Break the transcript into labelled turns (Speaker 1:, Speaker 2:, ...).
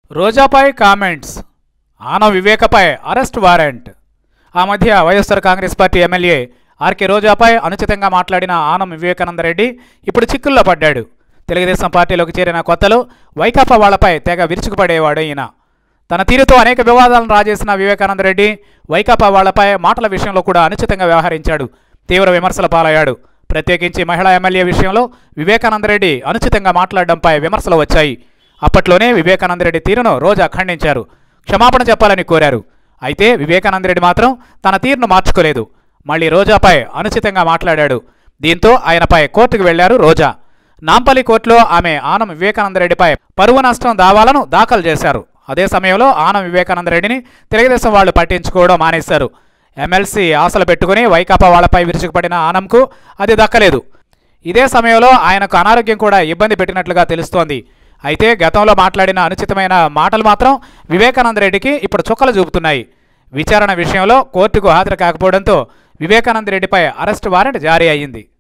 Speaker 1: రోజాపై comments Anam వివేకపై arrest warrant ఆ మధ్య YSR Congress party MLA RK రోజాపై అనుచితంగా మాట్లాడిన ఆనం వివేకానందరెడ్డి ఇప్పుడు చిక్కుల్లో పడ్డాడు తెలుగుదేశం పార్టీలోకి చేరిన కొత్తలో వైకాపా వాళ్లపై తెగ విరుచుకుపడేవాడు ఈయన తన తీరుతో అనేక వివాదాలను రాజేసిన వివేకానందరెడ్డి వైకాపా వాళ్లపై మాటల విషయంలో కూడా అనుచితంగా వ్యవహరించాడు తీవ్ర విమర్శల పాలయ్యాడు ప్రత్యేకించి మహిళా ఎమ్మెల్యే విషయంలో వివేకానందరెడ్డి అనుచితంగా మాట్లాడడంపై విమర్శలు వచ్చాయి అప్పట్లోనే వివేకానందరెడ్డి తీరును రోజా ఖండించారు క్షమాపణ చెప్పాలని కోరారు అయితే వివేకానందరెడ్డి మాత్రం తన తీరును మార్చుకోలేదు మళ్ళీ రోజాపై అనుచితంగా మాట్లాడాడు దీంతో ఆయనపై కోర్టుకు వెళ్లారు రోజా నాంపల్లి కోర్టులో ఆమె ఆనం వివేకానందరెడ్డిపై పరువు నష్టం దావాలను దాఖలు చేశారు అదే సమయంలో ఆనం వివేకానందరెడ్డిని తెలుగుదేశం వాళ్ళు పట్టించుకోవడం మానేశారు ఎమ్మెల్సీ ఆశలు పెట్టుకుని వైకాపా వాళ్లపై విరుచుకుపడిన ఆనంకు అది దక్కలేదు ఇదే సమయంలో ఆయనకు అనారోగ్యం కూడా ఇబ్బంది పెట్టినట్లుగా తెలుస్తోంది అయితే గతంలో మాట్లాడిన అనుచితమైన మాటలు మాత్రం వివేకానంద రెడ్డికి ఇప్పుడు చుక్కలు చూపుతున్నాయి విచారణ విషయంలో కోర్టుకు హాజరు కాకపోవడంతో వివేకానంద రెడ్డిపై అరెస్టు వారెంట్ జారీ అయ్యింది